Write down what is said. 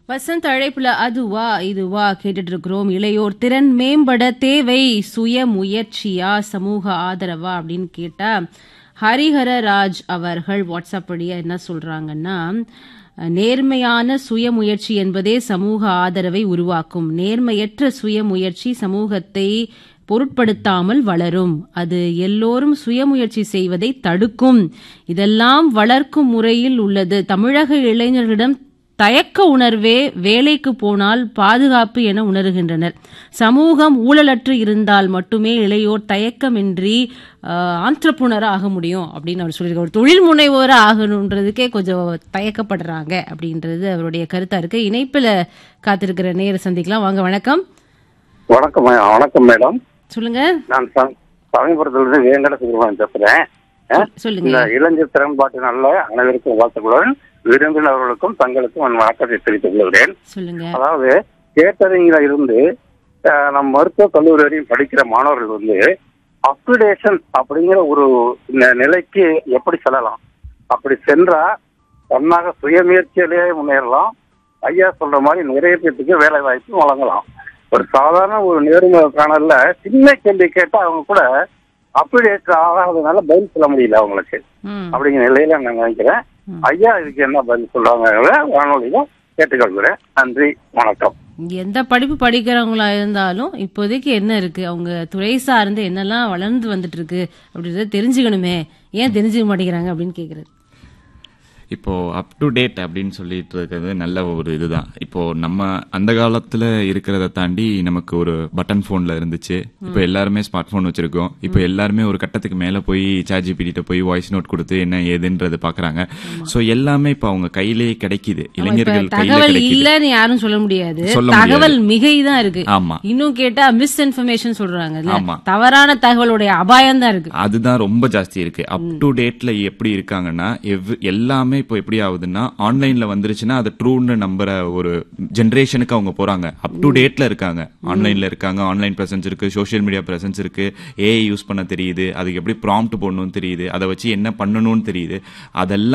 வசந்த் அழைப்புல அதுவா இதுவா கேட்டுட்டு இருக்கிறோம் இளையோர் திறன் மேம்பட தேவை சுய முயற்சியா சமூக ஆதரவா அப்படின்னு கேட்டா ஹரிஹர ராஜ் அவர்கள் வாட்ஸ்அப் வழியா என்ன சொல்றாங்கன்னா நேர்மையான சுய முயற்சி என்பதே சமூக ஆதரவை உருவாக்கும் நேர்மையற்ற சுய முயற்சி சமூகத்தை பொருட்படுத்தாமல் வளரும் அது எல்லோரும் சுயமுயற்சி செய்வதை தடுக்கும் இதெல்லாம் வளர்க்கும் முறையில் உள்ளது தமிழக இளைஞர்களிடம் தயக்க உணர்வே வேலைக்கு போனால் பாதுகாப்பு என உணர்கின்றனர் சமூகம் ஊழலற்று இருந்தால் மட்டுமே இளையோர் தயக்கமின்றி ஆண்டர்புனராக ஆக முடியும் அப்படின்னு அவர் சொல்லியிருக்காரு ஒரு தொழில் முனைவோராக ஆகணுன்றதுக்கே கொஞ்சம் தயக்கப்படுறாங்க அப்படின்றது அவருடைய கருத்தா இருக்கு இணைப்புல காத்திருக்கிற நேர சந்திக்கலாம் வாங்க வணக்கம் வணக்கம் மே- வணக்கம் மேடம் சொல்லுங்க நான் ச- சமீபுரத்துல இருந்து வேங்கட சுப்பிரமணியன் பேசுறேன் அஹ், சொல்லுங்க இந்த இளைஞர் திறன்பாட்டு நல்ல அனைவருக்கும் வாழ்த்துக்களுடன் விருந்தினர்களுக்கும் தங்களுக்கும் என் வணக்கத்தை தெரிவித்துக் கொள்கிறேன் சொல்லுங்க அதாவது கேட்டரிங்ல இருந்து அஹ், நம் மருத்துவ கல்லூரி வரையும் படிக்கிற மாணவர்கள் வந்து அப்கிரேஷன் அப்படிங்கிற ஒரு நி- நிலைக்கு எப்படி செல்லலாம் அப்படி சென்றா தன்னாக சுயமுயற்சியிலேயே முன்னேறலாம் ஐயா சொல்ற மாதிரி நிறைய பேருக்கு வேலை வாய்ப்பு வழங்கலாம் ஒரு சாதாரண ஒரு நேர்முக காணல்ல சின்ன கேள்வி கேட்டா அவங்க கூட அப்கிரேட் ஆகாததுனால பதில் சொல்ல முடியல அவங்களுக்கு ம் அப்படிங்கிற நிலையில நான் நினைக்கிறேன் ம். ஐயா இதுக்கு என்ன பதில் சொல்லுவாங்க வானொலியில கேட்டுக்கொள்கிறேன் நன்றி வணக்கம் எந்த படிப்பு படிக்கிறவங்களா இருந்தாலும் இப்போதைக்கு என்ன இருக்கு அவங்க துறை சார்ந்து என்னெல்லாம் வளர்ந்து வந்துட்டு இருக்கு அப்படின்றத தெரிஞ்சுக்கணுமே ஏன் தெரிஞ்சுக்க மாட்டேங்கிறாங்க அப்படின்னு கேக்குறது இப்போ அப் டு டேட் அப்படின்னு சொல்லிட்டு இருக்கிறது நல்ல ஒரு இதுதான் இப்போ நம்ம அந்த காலத்துல இருக்கிறத தாண்டி நமக்கு ஒரு பட்டன் போன்ல இருந்துச்சு இப்போ எல்லாருமே ஸ்மார்ட் போன் வச்சிருக்கோம் இப்போ எல்லாருமே ஒரு கட்டத்துக்கு மேல போய் சார்ஜி கிட்ட போய் வாய்ஸ் நோட் கொடுத்து என்ன ஏதுன்றது பாக்குறாங்க சோ எல்லாமே இப்போ அவங்க கையிலேயே கிடைக்குது இளைஞர்கள் கையில தகவல் கிடைக்குது இல்லன்னு யாரும் சொல்ல முடியாது சொல்ல முடியாது. தகவல் மிகை தான் இருக்கு ஆமா இன்னும் கேட்டா மிஸ் இன்ஃபர்மேஷன் சொல்றாங்க ஆமா. தவறான தகவலுடைய அபாயம் தான் இருக்கு அதுதான் ரொம்ப ஜாஸ்தி இருக்கு அப் டு டேட்ல எப்படி இருக்காங்கன்னா எவ்- எல்லாமே இப்போ எப்படி ஆகுதுன்னா ஆன்லைன்ல வந்துருச்சுன்னா அதை ட்ரூன்னு நம்புற ஒரு ஜென்ரேஷனுக்கு அவங்க போறாங்க அப் டு டேட்ல இருக்காங்க ஆன்லைன்ல இருக்காங்க ஆன்லைன் பிரசன்ஸ் இருக்கு சோஷியல் மீடியா பிரசன்ஸ் இருக்கு ஏஐ யூஸ் பண்ண தெரியுது அதுக்கு எப்படி ப்ராம்ப்ட் போடணும்னு தெரியுது அதை வச்சு என்ன பண்ணணும்னு தெரியுது அதெல்லாம்